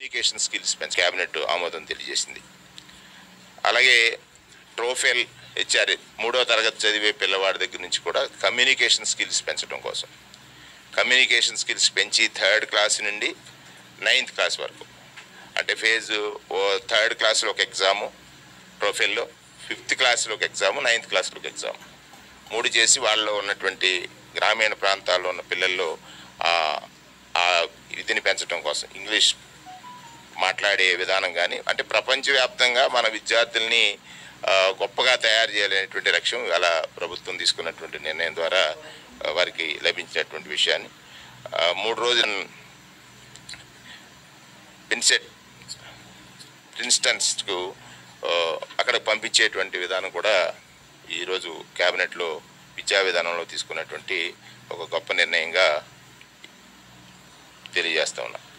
communication skills పెంచి cabinet ఆమోదం తెలియజేసింది అలాగే ట్రోఫెల్ హెచ్ఆర్ మూడో తరగతి చదివే పిల్లవాడి దగ్గర నుంచి కూడా కమ్యూనికేషన్ స్కిల్స్ పెంచడం కోసం కమ్యూనికేషన్ స్కిల్స్ పెంచి థర్డ్ క్లాస్ నుండి నైన్త్ క్లాస్ వరకు అంటే ఫేజ్ ఓ థర్డ్ క్లాస్లో ఒక ఎగ్జాము ట్రోఫెల్లో ఫిఫ్త్ క్లాస్లో ఒక ఎగ్జాము నైన్త్ క్లాస్లో ఒక ఎగ్జామ్ మూడు చేసి వాళ్ళలో ఉన్నటువంటి గ్రామీణ ప్రాంతాల్లో ఉన్న పిల్లల్లో ఆ- ఆ ఇదిని పెంచడం కోసం ఇంగ్లీష్ మాట్లాడే విధానం కానీ అంటే ప్రపంచవ్యాప్తంగా మన విద్యార్థుల్ని ఆ, గొప్పగా తయారు చేయాలనేటువంటి లక్ష్యం ఇవాళ ప్రభుత్వం తీసుకున్నటువంటి నిర్ణయం ద్వారా ఆ, వారికి లభించినటువంటి విషయాన్ని ఆ, మూడు రోజులు పిన్సెట్ ప్రిన్స్టన్స్కు ఆ, అక్కడ పంపించేటువంటి విధానం కూడా ఈరోజు క్యాబినెట్లో విద్యా విధానంలో తీసుకున్నటువంటి ఒక గొప్ప నిర్ణయంగా తెలియజేస్తా ఉన్నా